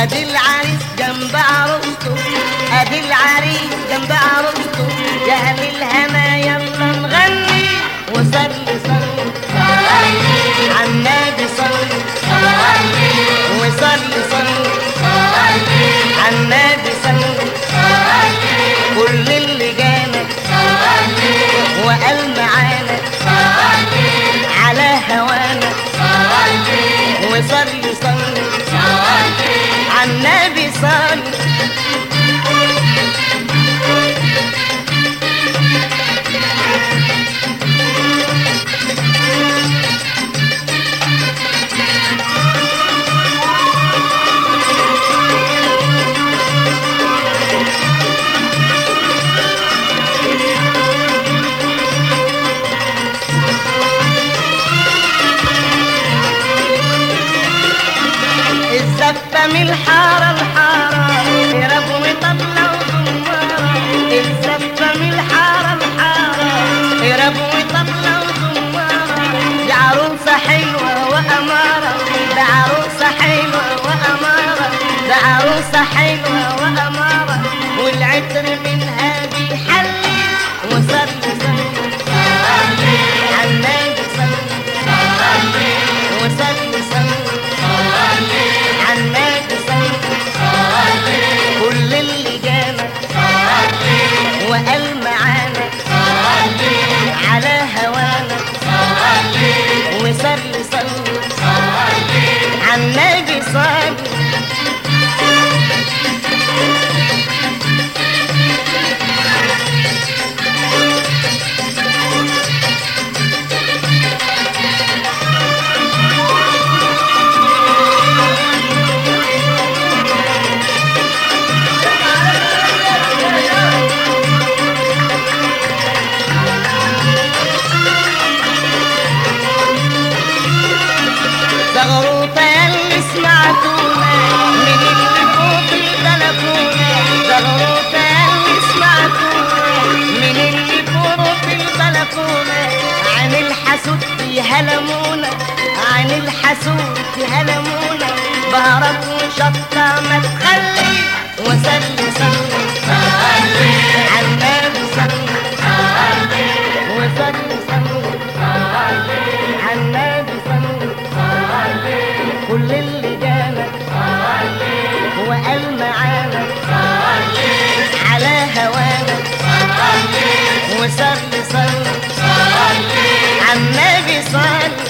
ادي العريس جنب عروسته ادي العريس جنب عروسته يا اهل الهنا يلا نغني وصلي صلي على النبي صلي وصلي صلي على النبي صلي كل اللي جانا وقال معانا على هوانا وصلي صلي على النبي صلي الزفة من الحارة الحارة ربو طبلة وزمارة الزفة من الحارة الحارة ربو طبلة وزمارة دي عروسة حلوة وأمارة دي عروسة حلوة وأمارة دي عروسة حلوة وأمارة والعطر منها بيحلي وصلي صلي على النبي صلي وصلي صلي على النبي صلي كل اللي جانا وقال معانا على هوانا وصلي صلي على النبي صلي زغروطة اللي سمعتونا من اللي فوق البلكونة زغروطة اللي سمعتونا من اللي فوق البلكونة عن الحسود يهلمونا عن الحسود يهلمونا بهرب وشطة ما تخلي وسلي صلي على النبي صلي وسلي صلي على النبي صلي كل اللي جانا وقال معانا على هوانا وصلي صلي على النبي صلي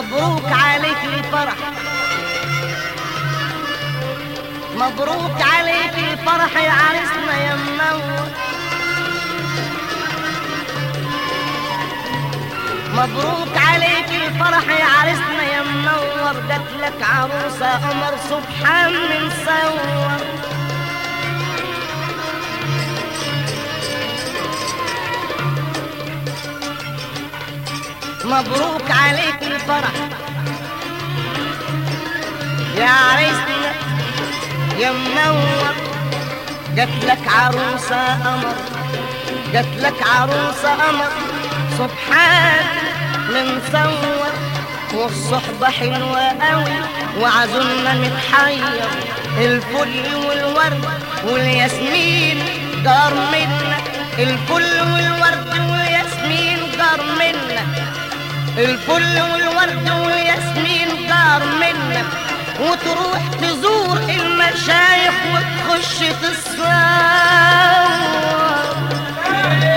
مبروك عليك الفرح مبروك عليك الفرح يا عريسنا يا منور مبروك عليك الفرح يا عريسنا يا منور جات لك عروسة قمر سبحان من صور مبروك عليك الفرح يا عريسنا يا منور جات لك عروسة قمر جات لك عروسة قمر سبحان من صور والصحبة حلوة قوي وعزولنا متحير الفل والورد والياسمين جار منا الفل والورد والياسمين جار منا الفل والورد والياسمين جار منا وتروح تزور المشايخ وتخش تصور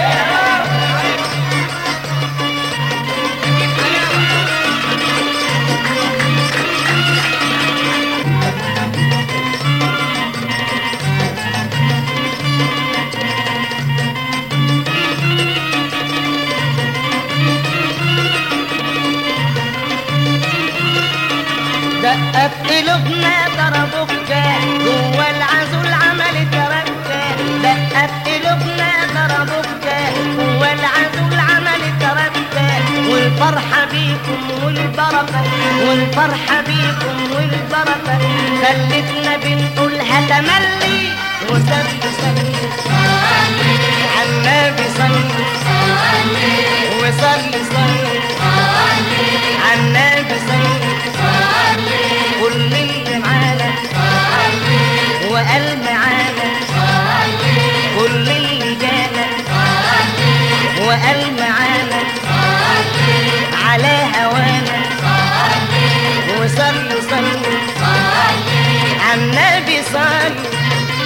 دقت قلوبنا ضربوك جوا العزول عمل تركة دقت قلوبنا ضربوك جوا العزول عمل تركة والفرحة بيكم والبركة والفرحة بيكم والبركة خلتنا بنقولها تملي وسد سلي عالنبي صلي وصلي صلي عالنبي صلي كل اللي معانا وقال معانا كل اللي جانا وقال معانا على هوانا وصلوا صلوا عالنبي صلوا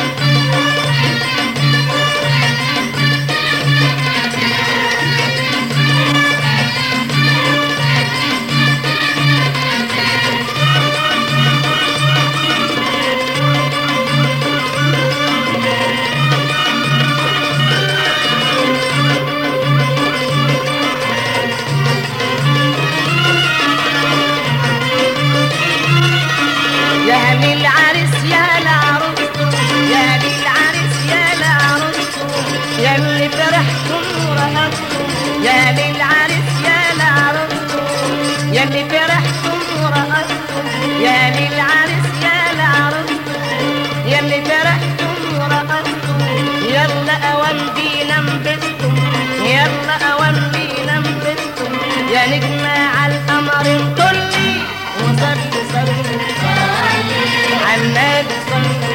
يا هني العريس يا لعروسته يا هني العريس يا لعروسته يا اللي فرحتم ورقصتم يا هني العريس يا لعروسته يا اللي فرحتم ورقصتم يا هني العريس يا لعروسته يا اللي فرحتم ورقصتم يلا اوان بينا انبسطم يلا اوان بينا انبسطم يا نجمة على القمر انطلي وصلي صلي عالنبي صلي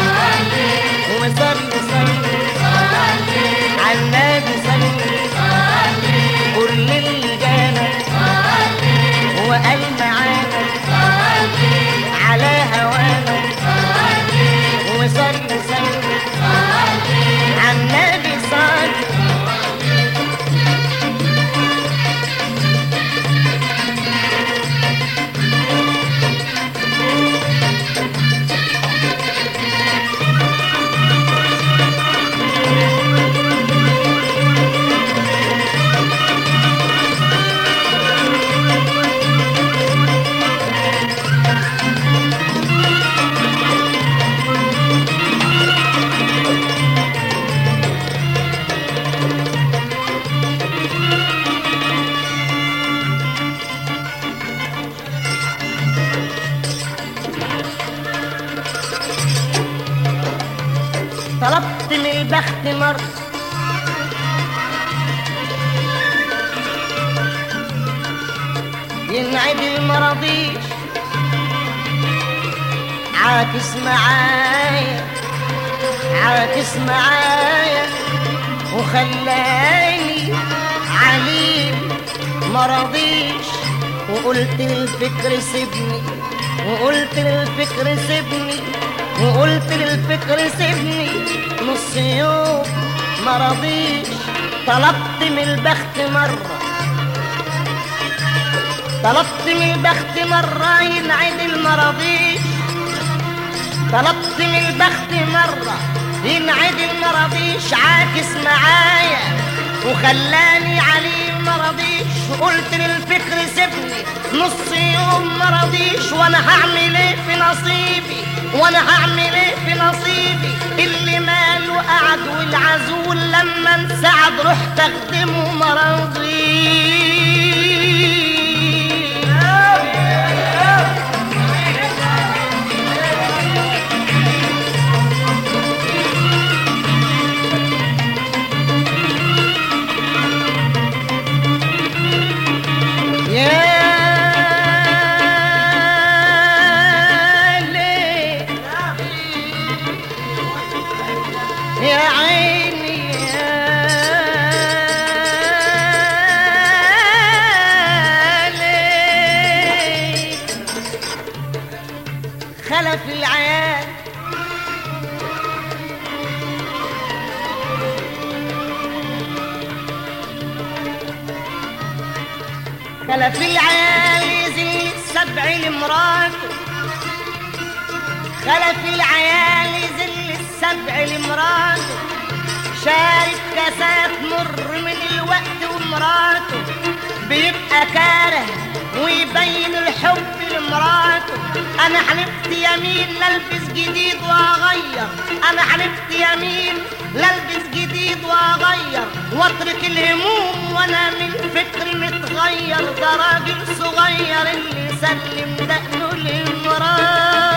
وصلي صلي عالنبي صلي كل اللي جانا وقال معانا على هوانا وصلي صلي عالنبي صلي طلبت من البخت مرة ينعدل مرضيش عاكس معايا عاكس معايا وخلاني عليم مرضيش وقلت للفكر سيبني وقلت للفكر سيبني وقلت للفكر سيبني نص يوم مرضيش طلبت من البخت مرة طلبت من البخت مرة ينعد المراضيش طلبت من البخت مرة ينعد المراضيش عاكس معايا وخلاني عليه مرضيش وقلت للفكر سيبني نص يوم مرضيش وانا هعمل ايه في نصيبي وانا هعمل ايه في نصيبي اللي ماله قعد والعزول لما انسعد رحت اخدمه مرضيش يا ليل يا عيني يا ليل خلف العيال خلف العيال يزن السبع لمراته خلف العيال يزن السبع لمراته شارب كاسات مر من الوقت ومراته بيبقى كاره ويبين الحب لمراته انا حلفت يمين لالبس جديد واغير انا حلفت يمين لالبس جديد واغير واترك الهموم وانا من فكر متغير ده راجل صغير اللي سلم دقنه لمراته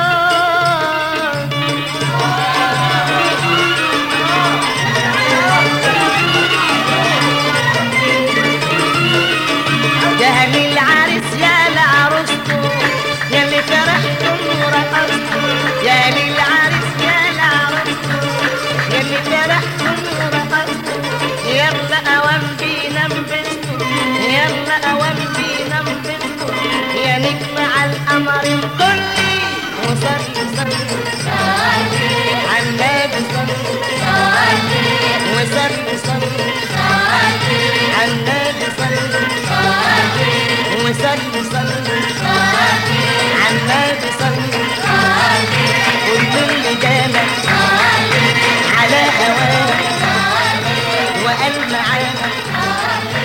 جهل العرس يا لعروسته يا اللي فرحتم ورقصتم يا للعرس يا لعروسته يا اللي فرحتم ورقصتم يلا اوام بينا نبسطوا يلا اوام بينا نبسطوا يا نجم على القمر الكلي وصلي صلي على النبي صلي وصلي صلي على النبي صلي وصلي صلي على النبي صلي كل اللي جالك على هواك وقال معاك